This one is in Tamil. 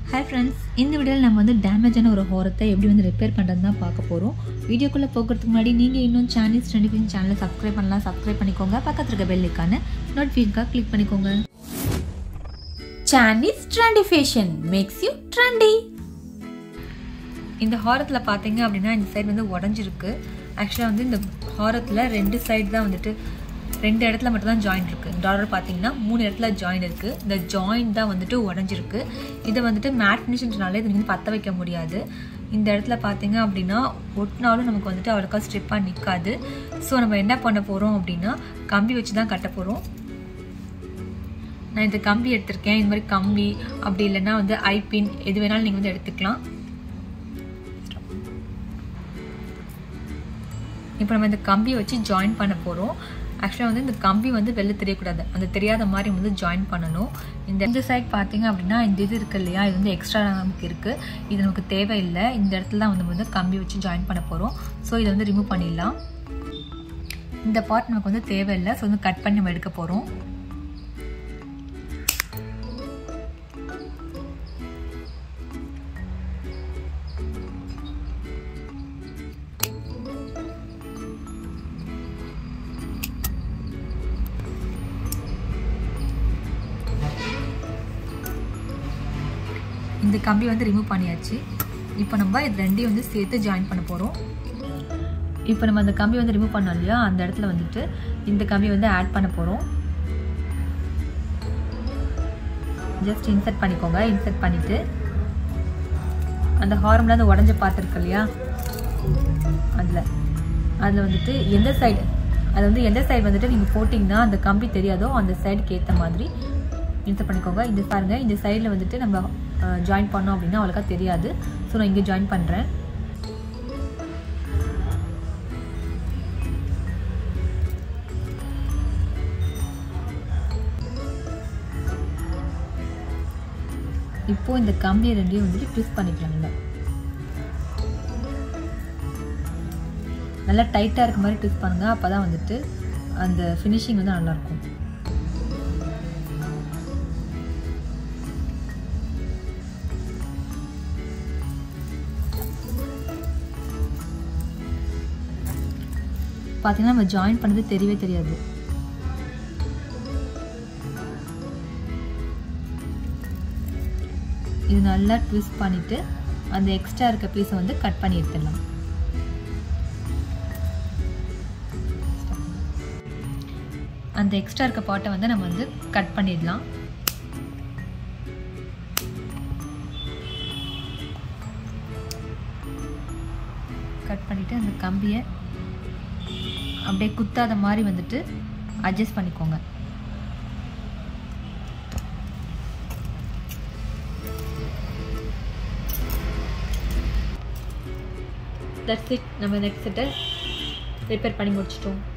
ஹாய் ஃப்ரெண்ட்ஸ் இந்த வீடியோவில் நம்ம வந்து டேமேஜான ஒரு ஹோரத்தை எப்படி வந்து ரிப்பேர் பண்ணுறது தான் பார்க்க போகிறோம் வீடியோக்குள்ளே போகிறதுக்கு முன்னாடி நீங்கள் இன்னும் சேனல்ஸ் டுவெண்ட்டி சேனலை சப்ஸ்கிரைப் பண்ணலாம் சப்ஸ்கிரைப் பண்ணிக்கோங்க பக்கத்தில் இருக்க பெல்லுக்கான நோட்டிஃபிகேஷனுக்காக கிளிக் பண்ணிக்கோங்க Chinese trendy fashion makes you trendy. இந்த ஹாரத்தில் பார்த்தீங்க அப்படின்னா இந்த சைடு வந்து உடஞ்சிருக்கு ஆக்சுவலாக வந்து இந்த ஹாரத்தில் ரெண்டு சைடு தான் வந்துட்டு ரெண்டு இடத்துல மட்டும் தான் ஜாயின் இருக்குது இந்த ஆர்டர் பார்த்தீங்கன்னா மூணு இடத்துல ஜாயின் இருக்குது இந்த ஜாயின் தான் வந்துட்டு உடஞ்சிருக்கு இதை வந்துட்டு மேட் ஃபினிஷ்ன்றனால இது வந்து பற்ற வைக்க முடியாது இந்த இடத்துல பார்த்தீங்க அப்படின்னா ஒட்டினாலும் நமக்கு வந்துட்டு அவ்வளோக்கா ஸ்ட்ரிப்பாக நிற்காது ஸோ நம்ம என்ன பண்ண போகிறோம் அப்படின்னா கம்பி வச்சு தான் கட்ட போகிறோம் நான் இந்த கம்பி எடுத்திருக்கேன் இந்த மாதிரி கம்பி அப்படி இல்லைன்னா வந்து ஐபின் எது வேணாலும் நீங்கள் வந்து எடுத்துக்கலாம் இப்போ நம்ம இந்த கம்பியை வச்சு ஜாயின் பண்ண போகிறோம் ஆக்சுவலாக வந்து இந்த கம்பி வந்து வெளில தெரியக்கூடாது அந்த தெரியாத மாதிரி வந்து ஜாயின் பண்ணணும் இந்த இந்த சைட் பார்த்தீங்க அப்படின்னா இந்த இது இருக்குது இல்லையா இது வந்து எக்ஸ்ட்ரா நமக்கு இருக்குது இது நமக்கு தேவையில்லை இந்த இடத்துல தான் வந்து வந்து கம்பி வச்சு ஜாயின் பண்ண போகிறோம் ஸோ இதை வந்து ரிமூவ் பண்ணிடலாம் இந்த பார்ட் நமக்கு வந்து தேவையில்லை ஸோ வந்து கட் பண்ணி நம்ம எடுக்க போகிறோம் இந்த கம்பி வந்து ரிமூவ் பண்ணியாச்சு இப்போ நம்ம இது ரெண்டையும் வந்து சேர்த்து ஜாயின் பண்ண போகிறோம் இப்போ நம்ம அந்த கம்பி வந்து ரிமூவ் பண்ணோம் இல்லையா அந்த இடத்துல வந்துட்டு இந்த கம்பி வந்து ஆட் பண்ண போகிறோம் ஜஸ்ட் இன்சர்ட் பண்ணிக்கோங்க இன்சர்ட் பண்ணிவிட்டு அந்த ஹார்மில் அந்த உடஞ்ச பார்த்துருக்கு இல்லையா அதில் அதில் வந்துட்டு எந்த சைடு அது வந்து எந்த சைடு வந்துட்டு நீங்கள் போட்டிங்கன்னா அந்த கம்பி தெரியாதோ அந்த சைடுக்கு ஏற்ற மாதிரி இன்சர்ட் பண்ணிக்கோங்க இந்த பாருங்கள் இந்த சைடில் வந்துட்டு நம்ம ஜாயின் பண்ணோம் அப்படின்னா அவ்வளோக்கா தெரியாது ஸோ நான் இங்கே ஜாயின் பண்ணுறேன் இப்போது இந்த கம்பியை ரெண்டையும் வந்துட்டு ட்விஸ்ட் பண்ணிக்கலாம் நம்ம நல்லா டைட்டாக இருக்க மாதிரி ட்விஸ்ட் பண்ணுங்கள் அப்போ தான் வந்துட்டு அந்த ஃபினிஷிங் வந்து நல்லாயிருக்கும் பார்த்தீங்கன்னா நம்ம ஜாயின் பண்ணது தெரியவே தெரியாது இது நல்லா ட்விஸ்ட் பண்ணிவிட்டு அந்த எக்ஸ்ட்ரா இருக்க பீஸை வந்து கட் பண்ணி எடுத்துடலாம் அந்த எக்ஸ்ட்ரா இருக்க பாட்டை வந்து நம்ம வந்து கட் பண்ணிடலாம் கட் பண்ணிவிட்டு அந்த கம்பியை அப்படியே குத்தாத மாதிரி வந்துட்டு அட்ஜஸ்ட் பண்ணிக்கோங்க தட்ஸ் இட் நம்ம நெக்ஸ்ட் செட்டை ரிப்பேர் பண்ணி முடிச்சிட்டோம்